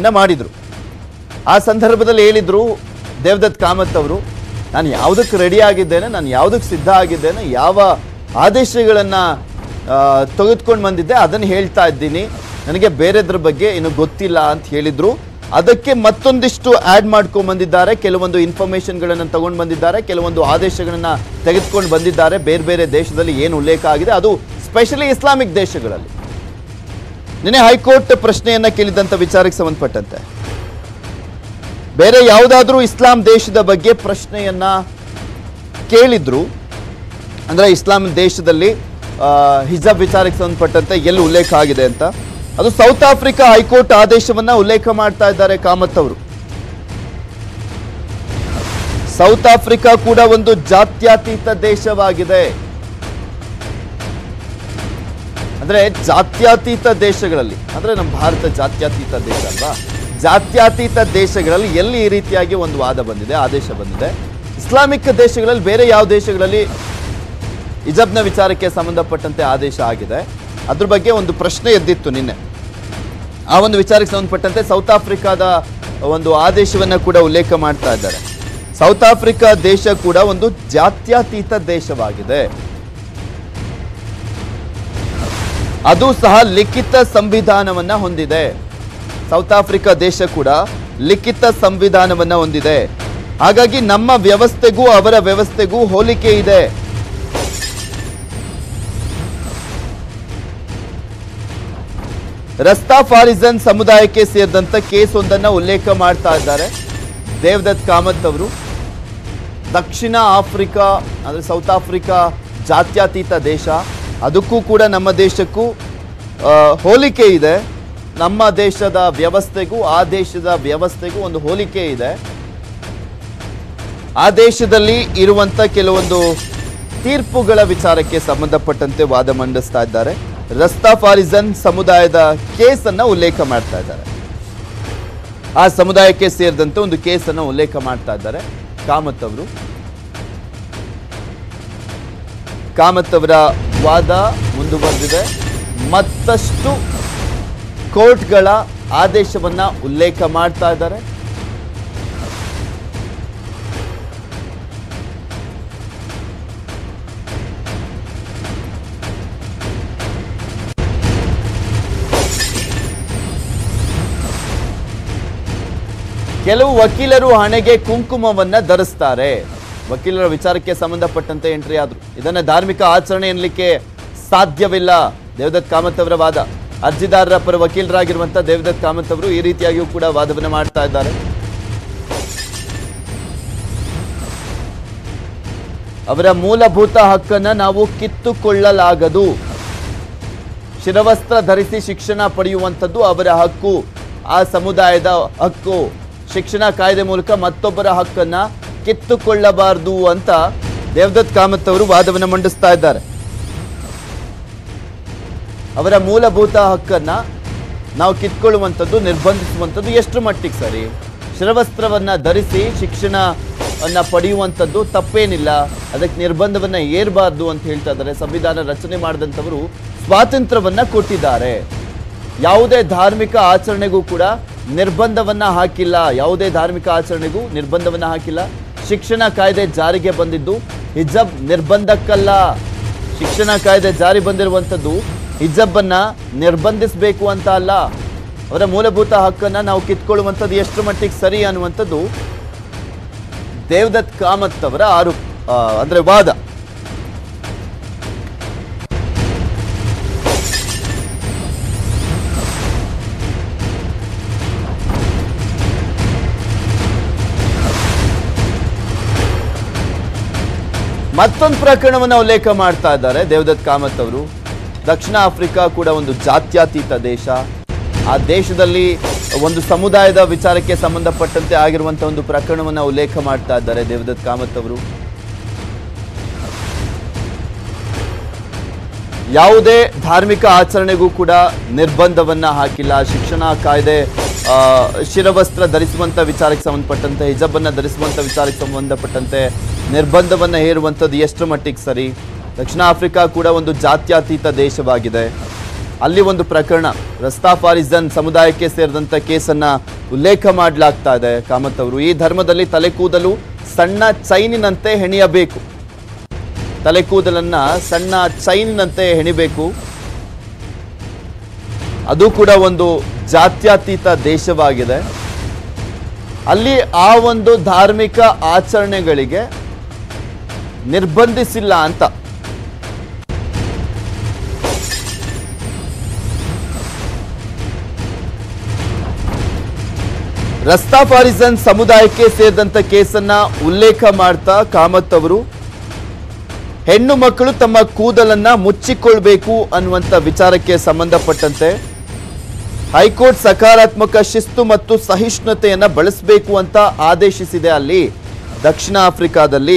ಆದೇಶವನ್ನ ಮಾಡಿದ್ರು ಆ ಸಂದರ್ಭದಲ್ಲಿ ಹೇಳಿದ್ರು ದೇವದತ್ ಕಾಮತ್ ಅವರು ನಾನು ಯಾವುದಕ್ಕೆ ರೆಡಿ ಆಗಿದ್ದೇನೆ ನಾನು ಯಾವುದಕ್ಕೆ ಸಿದ್ಧ ಆಗಿದ್ದೇನೆ ಯಾವ ಆದೇಶಗಳನ್ನು ತೆಗೆದುಕೊಂಡು ಬಂದಿದ್ದೆ ಅದನ್ನು ಹೇಳ್ತಾ ಇದ್ದೀನಿ ನನಗೆ ಬೇರೆದ್ರ ಬಗ್ಗೆ ಇನ್ನು ಗೊತ್ತಿಲ್ಲ ಅಂತ ಹೇಳಿದ್ರು ಅದಕ್ಕೆ ಮತ್ತೊಂದಿಷ್ಟು ಆ್ಯಡ್ ಮಾಡ್ಕೊಂಡು ಬಂದಿದ್ದಾರೆ ಕೆಲವೊಂದು ಇನ್ಫಾರ್ಮೇಷನ್ಗಳನ್ನು ತಗೊಂಡು ಬಂದಿದ್ದಾರೆ ಕೆಲವೊಂದು ಆದೇಶಗಳನ್ನು ತೆಗೆದುಕೊಂಡು ಬಂದಿದ್ದಾರೆ ಬೇರೆ ಬೇರೆ ದೇಶದಲ್ಲಿ ಏನು ಉಲ್ಲೇಖ ಆಗಿದೆ ಅದು ಸ್ಪೆಷಲಿ ಇಸ್ಲಾಮಿಕ್ ದೇಶಗಳಲ್ಲಿ ನಿನ್ನೆ ಹೈಕೋರ್ಟ್ ಪ್ರಶ್ನೆಯನ್ನ ಕೇಳಿದಂಥ ವಿಚಾರಕ್ಕೆ ಸಂಬಂಧಪಟ್ಟಂತೆ ಬೇರೆ ಯಾವುದಾದ್ರೂ ಇಸ್ಲಾಂ ದೇಶದ ಬಗ್ಗೆ ಪ್ರಶ್ನೆಯನ್ನ ಕೇಳಿದ್ರು ಅಂದ್ರೆ ಇಸ್ಲಾಂ ದೇಶದಲ್ಲಿ ಆ, ಹಿಜಾಬ್ ವಿಚಾರಕ್ಕೆ ಸಂಬಂಧಪಟ್ಟಂತೆ ಎಲ್ಲಿ ಉಲ್ಲೇಖ ಆಗಿದೆ ಅಂತ ಅದು ಸೌತ್ ಆಫ್ರಿಕಾ ಹೈಕೋರ್ಟ್ ಆದೇಶವನ್ನ ಉಲ್ಲೇಖ ಮಾಡ್ತಾ ಇದ್ದಾರೆ ಕಾಮತ್ ಅವರು ಸೌತ್ ಆಫ್ರಿಕಾ ಕೂಡ ಒಂದು ಜಾತ್ಯತೀತ ದೇಶವಾಗಿದೆ ಅಂದ್ರೆ ಜಾತ್ಯತೀತ ದೇಶಗಳಲ್ಲಿ ಅಂದ್ರೆ ನಮ್ಮ ಭಾರತ ಜಾತ್ಯತೀತ ದೇಶ ಅಲ್ವಾ ಜಾತ್ಯತೀತ ದೇಶಗಳಲ್ಲಿ ಎಲ್ಲಿ ಈ ರೀತಿಯಾಗಿ ಒಂದು ವಾದ ಬಂದಿದೆ ಆದೇಶ ಬಂದಿದೆ ಇಸ್ಲಾಮಿಕ್ ದೇಶಗಳಲ್ಲಿ ಬೇರೆ ಯಾವ ದೇಶಗಳಲ್ಲಿ ಹಿಜಬ್ನ ವಿಚಾರಕ್ಕೆ ಸಂಬಂಧಪಟ್ಟಂತೆ ಆದೇಶ ಆಗಿದೆ ಅದ್ರ ಬಗ್ಗೆ ಒಂದು ಪ್ರಶ್ನೆ ಎದ್ದಿತ್ತು ನಿನ್ನೆ ಆ ಒಂದು ವಿಚಾರಕ್ಕೆ ಸಂಬಂಧಪಟ್ಟಂತೆ ಸೌತ್ ಆಫ್ರಿಕಾದ ಒಂದು ಆದೇಶವನ್ನ ಕೂಡ ಉಲ್ಲೇಖ ಮಾಡ್ತಾ ಇದ್ದಾರೆ ಸೌತ್ ಆಫ್ರಿಕಾ ದೇಶ ಕೂಡ ಒಂದು ಜಾತ್ಯತೀತ ದೇಶವಾಗಿದೆ ಅದು ಸಹ ಲಿಖಿತ ಸಂವಿಧಾನವನ್ನ ಹೊಂದಿದೆ ಸೌತ್ ಆಫ್ರಿಕಾ ದೇಶ ಕೂಡ ಲಿಖಿತ ಸಂವಿಧಾನವನ್ನ ಹೊಂದಿದೆ ಹಾಗಾಗಿ ನಮ್ಮ ವ್ಯವಸ್ಥೆಗೂ ಅವರ ವ್ಯವಸ್ಥೆಗೂ ಹೋಲಿಕೆ ಇದೆ ರಸ್ತಾಫಾರಿಜನ್ ಸಮುದಾಯಕ್ಕೆ ಸೇರಿದಂತ ಕೇಸ್ ಒಂದನ್ನ ಉಲ್ಲೇಖ ಮಾಡ್ತಾ ಇದ್ದಾರೆ ದೇವದತ್ ಕಾಮತ್ ಅವರು ದಕ್ಷಿಣ ಆಫ್ರಿಕಾ ಅಂದರೆ ಸೌತ್ ಆಫ್ರಿಕಾ ಜಾತ್ಯತೀತ ದೇಶ ಅದಕ್ಕೂ ಕೂಡ ನಮ್ಮ ದೇಶಕ್ಕೂ ಆ, ಹೋಲಿಕೆ ಇದೆ ನಮ್ಮ ದೇಶದ ವ್ಯವಸ್ಥೆಗೂ ಆ ದೇಶದ ವ್ಯವಸ್ಥೆಗೂ ಒಂದು ಹೋಲಿಕೆ ಇದೆ ಆ ದೇಶದಲ್ಲಿ ಇರುವಂತ ಕೆಲವೊಂದು ತೀರ್ಪುಗಳ ವಿಚಾರಕ್ಕೆ ಸಂಬಂಧಪಟ್ಟಂತೆ ವಾದ ಮಂಡಿಸ್ತಾ ಇದ್ದಾರೆ ರಸ್ತಾಫಾರಿಜನ್ ಸಮುದಾಯದ ಕೇಸನ್ನ ಉಲ್ಲೇಖ ಮಾಡ್ತಾ ಇದ್ದಾರೆ ಆ ಸಮುದಾಯಕ್ಕೆ ಸೇರಿದಂತೆ ಒಂದು ಕೇಸನ್ನು ಉಲ್ಲೇಖ ಮಾಡ್ತಾ ಇದ್ದಾರೆ ಕಾಮತ್ ಅವರು ಕಾಮತ್ ಅವರ ವಾದ ಮುಂದುವರೆದಿದೆ ಮತ್ತಷ್ಟು ಕೋರ್ಟ್ಗಳ ಆದೇಶವನ್ನ ಉಲ್ಲೇಖ ಮಾಡ್ತಾ ಇದ್ದಾರೆ ಕೆಲವು ವಕೀಲರು ಹಣೆಗೆ ಕುಂಕುಮವನ್ನ ಧರಿಸ್ತಾರೆ ವಕೀಲರ ವಿಚಾರಕ್ಕೆ ಸಂಬಂಧಪಟ್ಟಂತೆ ಎಂಟ್ರಿ ಆದ್ರು ಇದನ್ನ ಧಾರ್ಮಿಕ ಆಚರಣೆ ಎನ್ನಲಿಕ್ಕೆ ಸಾಧ್ಯವಿಲ್ಲ ದೇವದತ್ ಕಾಮತ್ ಅವರ ವಾದ ಅರ್ಜಿದಾರರ ಪರ ವಕೀಲರಾಗಿರುವಂತಹ ದೇವದತ್ ಕಾಮತ್ ಅವರು ಈ ರೀತಿಯಾಗಿಯೂ ಕೂಡ ವಾದವನ್ನ ಮಾಡ್ತಾ ಇದ್ದಾರೆ ಅವರ ಮೂಲಭೂತ ಹಕ್ಕನ್ನ ನಾವು ಕಿತ್ತುಕೊಳ್ಳಲಾಗದು ಶಿರವಸ್ತ್ರ ಧರಿಸಿ ಶಿಕ್ಷಣ ಪಡೆಯುವಂಥದ್ದು ಅವರ ಹಕ್ಕು ಆ ಸಮುದಾಯದ ಹಕ್ಕು ಶಿಕ್ಷಣ ಕಾಯ್ದೆ ಮೂಲಕ ಮತ್ತೊಬ್ಬರ ಹಕ್ಕನ್ನ ಕಿತ್ತುಕೊಳ್ಳಬಾರದು ಅಂತ ದೇವದತ್ ಕಾಮತ್ ಅವರು ವಾದವನ್ನು ಮಂಡಿಸ್ತಾ ಇದ್ದಾರೆ ಅವರ ಮೂಲಭೂತ ಹಕ್ಕನ್ನ ನಾವು ಕಿತ್ಕೊಳ್ಳುವಂಥದ್ದು ನಿರ್ಬಂಧಿಸುವಂಥದ್ದು ಎಷ್ಟು ಮಟ್ಟಿಗೆ ಸರಿ ಶಿರವಸ್ತ್ರವನ್ನ ಧರಿಸಿ ಶಿಕ್ಷಣವನ್ನ ಪಡೆಯುವಂಥದ್ದು ತಪ್ಪೇನಿಲ್ಲ ಅದಕ್ಕೆ ನಿರ್ಬಂಧವನ್ನ ಏರಬಾರ್ದು ಅಂತ ಹೇಳ್ತಾ ಇದ್ದಾರೆ ಸಂವಿಧಾನ ರಚನೆ ಮಾಡಿದಂಥವರು ಸ್ವಾತಂತ್ರ್ಯವನ್ನ ಕೊಟ್ಟಿದ್ದಾರೆ ಯಾವುದೇ ಧಾರ್ಮಿಕ ಆಚರಣೆಗೂ ಕೂಡ ನಿರ್ಬಂಧವನ್ನ ಹಾಕಿಲ್ಲ ಯಾವುದೇ ಧಾರ್ಮಿಕ ಆಚರಣೆಗೂ ನಿರ್ಬಂಧವನ್ನ ಹಾಕಿಲ್ಲ ಶಿಕ್ಷಣ ಕಾಯ್ದೆ ಜಾರಿಗೆ ಬಂದಿದ್ದು ಹಿಜಬ್ ನಿರ್ಬಂಧಕ್ಕಲ್ಲ ಶಿಕ್ಷಣ ಕಾಯ್ದೆ ಜಾರಿ ಬಂದಿರುವಂಥದ್ದು ಹಿಜಬ್ ಅನ್ನ ನಿರ್ಬಂಧಿಸಬೇಕು ಅಂತ ಅಲ್ಲ ಅವರ ಮೂಲಭೂತ ಹಕ್ಕನ್ನ ನಾವು ಕಿತ್ಕೊಳ್ಳುವಂಥದ್ದು ಎಷ್ಟು ಮಟ್ಟಿಗೆ ಸರಿ ಅನ್ನುವಂಥದ್ದು ದೇವದತ್ ಕಾಮತ್ ಅವರ ಆರೋಪ ಆ, ಅಂದ್ರೆ ವಾದ ಮತ್ತೊಂದು ಪ್ರಕರಣವನ್ನ ಉಲ್ಲೇಖ ಮಾಡ್ತಾ ಇದ್ದಾರೆ ದೇವದತ್ ಕಾಮತ್ ಅವರು ದಕ್ಷಿಣ ಆಫ್ರಿಕಾ ಕೂಡ ಒಂದು ಜಾತ್ಯತೀತ ದೇಶ ಆ ದೇಶದಲ್ಲಿ ಒಂದು ಸಮುದಾಯದ ವಿಚಾರಕ್ಕೆ ಸಂಬಂಧಪಟ್ಟಂತೆ ಆಗಿರುವಂತಹ ಒಂದು ಪ್ರಕರಣವನ್ನ ಉಲ್ಲೇಖ ಮಾಡ್ತಾ ಇದ್ದಾರೆ ದೇವದತ್ ಕಾಮತ್ ಅವರು ಯಾವುದೇ ಧಾರ್ಮಿಕ ಆಚರಣೆಗೂ ಕೂಡ ನಿರ್ಬಂಧವನ್ನ ಹಾಕಿಲ್ಲ ಶಿಕ್ಷಣ ಕಾಯ್ದೆ ಆ, ಶಿರವಸ್ತ್ರ ಧರಿಸುವಂತ ವಿಚಾರಕ್ಕೆ ಸಂಬಂಧಪಟ್ಟಂತೆ ಹಿಜಬನ್ನ ಧರಿಸುವಂತ ವಿಚಾರಕ್ಕೆ ಸಂಬಂಧಪಟ್ಟಂತೆ ನಿರ್ಬಂಧವನ್ನ ಹೇರುವಂಥದ್ದು ಎಷ್ಟು ಮಟ್ಟಿಗೆ ಸರಿ ದಕ್ಷಿಣ ಆಫ್ರಿಕಾ ಕೂಡ ಒಂದು ಜಾತ್ಯತೀತ ದೇಶವಾಗಿದೆ ಅಲ್ಲಿ ಒಂದು ಪ್ರಕರಣ ರಸ್ತಾಫಾರಿಜನ್ ಸಮುದಾಯಕ್ಕೆ ಸೇರಿದಂತ ಕೇಸನ್ನ ಉಲ್ಲೇಖ ಮಾಡಲಾಗ್ತಾ ಇದೆ ಕಾಮತ್ ಅವರು ಈ ಧರ್ಮದಲ್ಲಿ ತಲೆ ಕೂದಲು ಸಣ್ಣ ಚೈನಿನಂತೆ ಹೆಣಿಯಬೇಕು ತಲೆ ಕೂದಲನ್ನ ಸಣ್ಣ ಚೈನಿನಂತೆ ಹೆಣಿಬೇಕು ಅದು ಕೂಡ ಒಂದು ಜಾತ್ಯತೀತ ದೇಶವಾಗಿದೆ ಅಲ್ಲಿ ಆ ಒಂದು ಧಾರ್ಮಿಕ ಆಚರಣೆಗಳಿಗೆ ನಿರ್ಬಂಧಿಸಿಲ್ಲ ಅಂತ ರಸ್ತಾಫಾರಿಸನ್ ಸಮುದಾಯಕ್ಕೆ ಸೇರಿದಂತ ಕೇಸನ್ನ ಉಲ್ಲೇಖ ಮಾಡ್ತಾ ಕಾಮತ್ ಅವರು ಹೆಣ್ಣು ಮಕ್ಕಳು ತಮ್ಮ ಕೂದಲನ್ನ ಮುಚ್ಚಿಕೊಳ್ಬೇಕು ಅನ್ನುವಂಥ ವಿಚಾರಕ್ಕೆ ಸಂಬಂಧಪಟ್ಟಂತೆ ಹೈಕೋರ್ಟ್ ಸಕಾರಾತ್ಮಕ ಶಿಸ್ತು ಮತ್ತು ಸಹಿಷ್ಣುತೆಯನ್ನ ಬಳಸಬೇಕು ಅಂತ ಆದೇಶಿಸಿದೆ ಅಲ್ಲಿ ದಕ್ಷಿಣ ಆಫ್ರಿಕಾದಲ್ಲಿ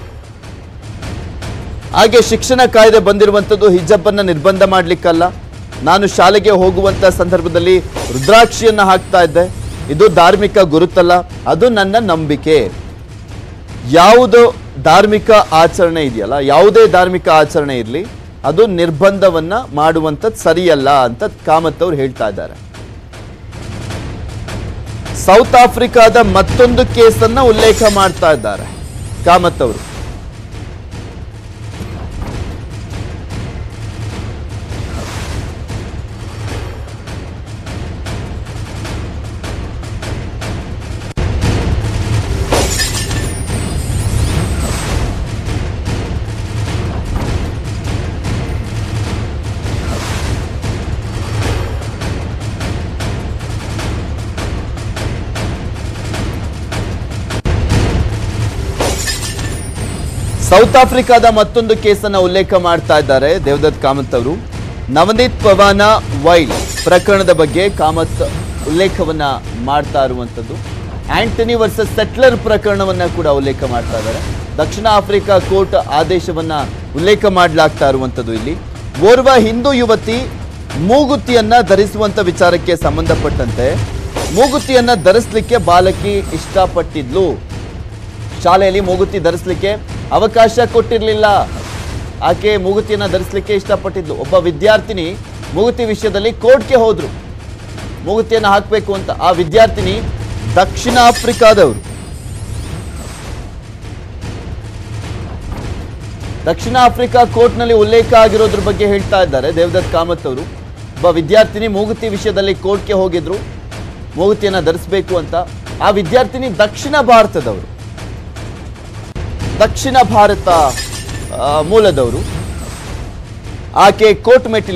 ಹಾಗೆ ಶಿಕ್ಷಣ ಕಾಯ್ದೆ ಬಂದಿರುವಂಥದ್ದು ಹಿಜಬ್ ಅನ್ನ ನಿರ್ಬಂಧ ಮಾಡ್ಲಿಕ್ಕಲ್ಲ ನಾನು ಶಾಲೆಗೆ ಹೋಗುವಂತ ಸಂದರ್ಭದಲ್ಲಿ ರುದ್ರಾಕ್ಷಿಯನ್ನ ಹಾಕ್ತಾ ಇದ್ದೆ ಇದು ಧಾರ್ಮಿಕ ಗುರುತಲ್ಲ ಅದು ನನ್ನ ನಂಬಿಕೆ ಯಾವುದು ಧಾರ್ಮಿಕ ಆಚರಣೆ ಇದೆಯಲ್ಲ ಯಾವುದೇ ಧಾರ್ಮಿಕ ಆಚರಣೆ ಇರಲಿ ಅದು ನಿರ್ಬಂಧವನ್ನ ಮಾಡುವಂಥದ್ದು ಸರಿಯಲ್ಲ ಅಂತ ಕಾಮತ್ ಅವ್ರು ಹೇಳ್ತಾ ಇದ್ದಾರೆ ಸೌತ್ ಆಫ್ರಿಕಾದ ಮತ್ತೊಂದು ಕೇಸನ್ನ ಉಲ್ಲೇಖ ಮಾಡ್ತಾ ಇದ್ದಾರೆ ಕಾಮತ್ ಅವರು ಸೌತ್ ಆಫ್ರಿಕಾದ ಮತ್ತೊಂದು ಕೇಸನ್ನ ಉಲ್ಲೇಖ ಮಾಡ್ತಾ ಇದ್ದಾರೆ ದೇವದತ್ ಕಾಮತ್ ಅವರು ನವನೀತ್ ಪವಾನ ವೈಲ್ ಪ್ರಕರಣದ ಬಗ್ಗೆ ಕಾಮತ್ ಉಲ್ಲೇಖವನ್ನ ಮಾಡ್ತಾ ಇರುವಂಥದ್ದು ಆಂಟನಿ ವರ್ಸಸ್ ಸೆಟ್ಲರ್ ಪ್ರಕರಣವನ್ನ ಕೂಡ ಉಲ್ಲೇಖ ಮಾಡ್ತಾ ಇದ್ದಾರೆ ದಕ್ಷಿಣ ಆಫ್ರಿಕಾ ಕೋರ್ಟ್ ಆದೇಶವನ್ನ ಉಲ್ಲೇಖ ಮಾಡಲಾಗ್ತಾ ಇರುವಂಥದ್ದು ಇಲ್ಲಿ ಓರ್ವ ಹಿಂದೂ ಯುವತಿ ಮೂಗುತಿಯನ್ನ ಧರಿಸುವಂತ ವಿಚಾರಕ್ಕೆ ಸಂಬಂಧಪಟ್ಟಂತೆ ಮೂಗುತಿಯನ್ನ ಧರಿಸಲಿಕ್ಕೆ ಬಾಲಕಿ ಇಷ್ಟಪಟ್ಟಿದ್ಲು ಶಾಲೆಯಲ್ಲಿ ಮೂಗುತಿ ಧರಿಸಲಿಕ್ಕೆ ಅವಕಾಶ ಕೊಟ್ಟಿರಲಿಲ್ಲ ಆಕೆ ಮೂಗುತಿಯನ್ನ ಧರಿಸಲಿಕ್ಕೆ ಇಷ್ಟಪಟ್ಟಿದ್ಲು ಒಬ್ಬ ವಿದ್ಯಾರ್ಥಿನಿ ಮೂಗುತಿ ವಿಷಯದಲ್ಲಿ ಕೋರ್ಟ್ಗೆ ಹೋದ್ರು ಮೂಗುತಿಯನ್ನು ಹಾಕಬೇಕು ಅಂತ ಆ ವಿದ್ಯಾರ್ಥಿನಿ ದಕ್ಷಿಣ ಆಫ್ರಿಕಾದವರು ದಕ್ಷಿಣ ಆಫ್ರಿಕಾ ಕೋರ್ಟ್ನಲ್ಲಿ ಉಲ್ಲೇಖ ಆಗಿರೋದ್ರ ಬಗ್ಗೆ ಹೇಳ್ತಾ ಇದ್ದಾರೆ ದೇವದತ್ ಕಾಮತ್ ಅವರು ಒಬ್ಬ ವಿದ್ಯಾರ್ಥಿನಿ ಮೂಗುತಿ ವಿಷಯದಲ್ಲಿ ಕೋರ್ಟ್ಗೆ ಹೋಗಿದ್ರು ಮೂಗುತಿಯನ್ನ ಧರಿಸಬೇಕು ಅಂತ ಆ ವಿದ್ಯಾರ್ಥಿನಿ ದಕ್ಷಿಣ ಭಾರತದವರು ದಕ್ಷಿಣ ಭಾರತ ಆ, ಮೂಲದವರು ಆಕೆ ಕೋರ್ಟ್ ಮೆಟ್ಟಿಲು